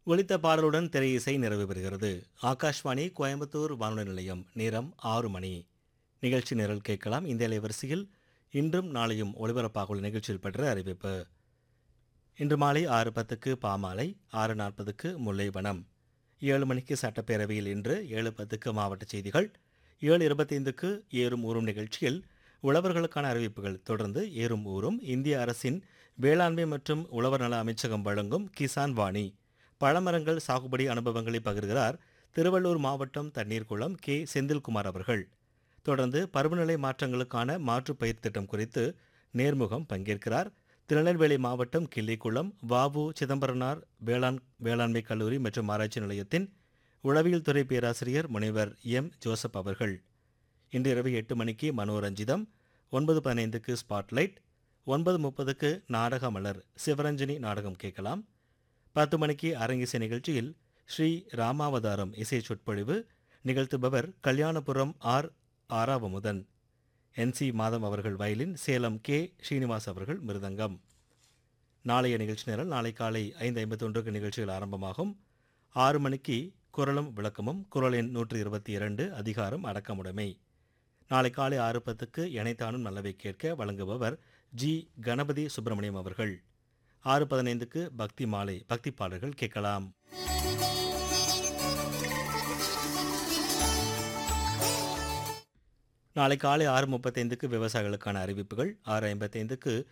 ஒலித்த பாடலுடன் திரை இசை நிறைவு பெறுகிறது ஆகாஷ்வாணி கோயம்புத்தூர் வானொலி நிலையம் நேரம் ஆறு மணி நிகழ்ச்சி நிரல் கேட்கலாம் இந்த அலைவரிசையில் இன்றும் நாளையும் ஒளிபரப்பாக உள்ள நிகழ்ச்சியில் பெற்ற அறிவிப்பு இன்று மாலை ஆறு பத்துக்கு பாமாலை ஆறு நாற்பதுக்கு முல்லைவனம் ஏழு மணிக்கு சட்டப்பேரவையில் இன்று ஏழு பத்துக்கு மாவட்ட செய்திகள் ஏழு இருபத்தைந்துக்கு ஏறும் ஊறும் நிகழ்ச்சியில் உழவர்களுக்கான அறிவிப்புகள் தொடர்ந்து ஏறும் ஊறும் இந்திய அரசின் வேளாண்மை மற்றும் உழவர் நல அமைச்சகம் வழங்கும் கிசான் வாணி பழமரங்கள் சாகுபடி அனுபவங்களை பகிர்கிறார் திருவள்ளூர் மாவட்டம் தண்ணீர்குளம் கே செந்தில்குமார் அவர்கள் தொடர்ந்து பருவநிலை மாற்றங்களுக்கான மாற்றுப் பயிர் திட்டம் குறித்து நேர்முகம் பங்கேற்கிறார் திருநெல்வேலி மாவட்டம் கிள்ளிக்குளம் வாவு சிதம்பரனார் வேளாண் வேளாண்மை கல்லூரி மற்றும் ஆராய்ச்சி நிலையத்தின் உளவியல் துறை பேராசிரியர் முனைவர் எம் ஜோசப் அவர்கள் இன்று இரவு எட்டு மணிக்கு மனோரஞ்சிதம் ஒன்பது பதினைந்துக்கு ஸ்பாட்லைட் ஒன்பது முப்பதுக்கு நாடக மலர் சிவரஞ்சனி நாடகம் கேட்கலாம் பத்து மணிக்கு அரங்கிசை நிகழ்ச்சியில் ஸ்ரீ ராமாவதாரம் இசை சொற்பொழிவு நிகழ்த்துபவர் கல்யாணபுரம் ஆர் ஆராவமுதன் என்சி மாதம் அவர்கள் வயலின் சேலம் கே ஸ்ரீனிவாஸ் அவர்கள் மிருதங்கம் நாளைய நிகழ்ச்சி நேரம் நாளை காலை ஐந்து ஐம்பத்தொன்றுக்கு நிகழ்ச்சிகள் ஆரம்பமாகும் ஆறு மணிக்கு குரலும் விளக்கமும் குரல் எண் நூற்றி இருபத்தி இரண்டு அதிகாரம் அடக்கமுடைமை நாளை காலை ஆறு பத்துக்கு இணைத்தானும் நல்லவை கேட்க வழங்குபவர் ஜி கணபதி சுப்பிரமணியம் அவர்கள் ஆறு பதினைந்துக்கு பக்தி மாலை பக்தி பாடல்கள் கேட்கலாம் நாளை காலை ஆறு முப்பத்தைந்துக்கு விவசாயிகளுக்கான அறிவிப்புகள் ஆறு ஐம்பத்தைந்துக்கு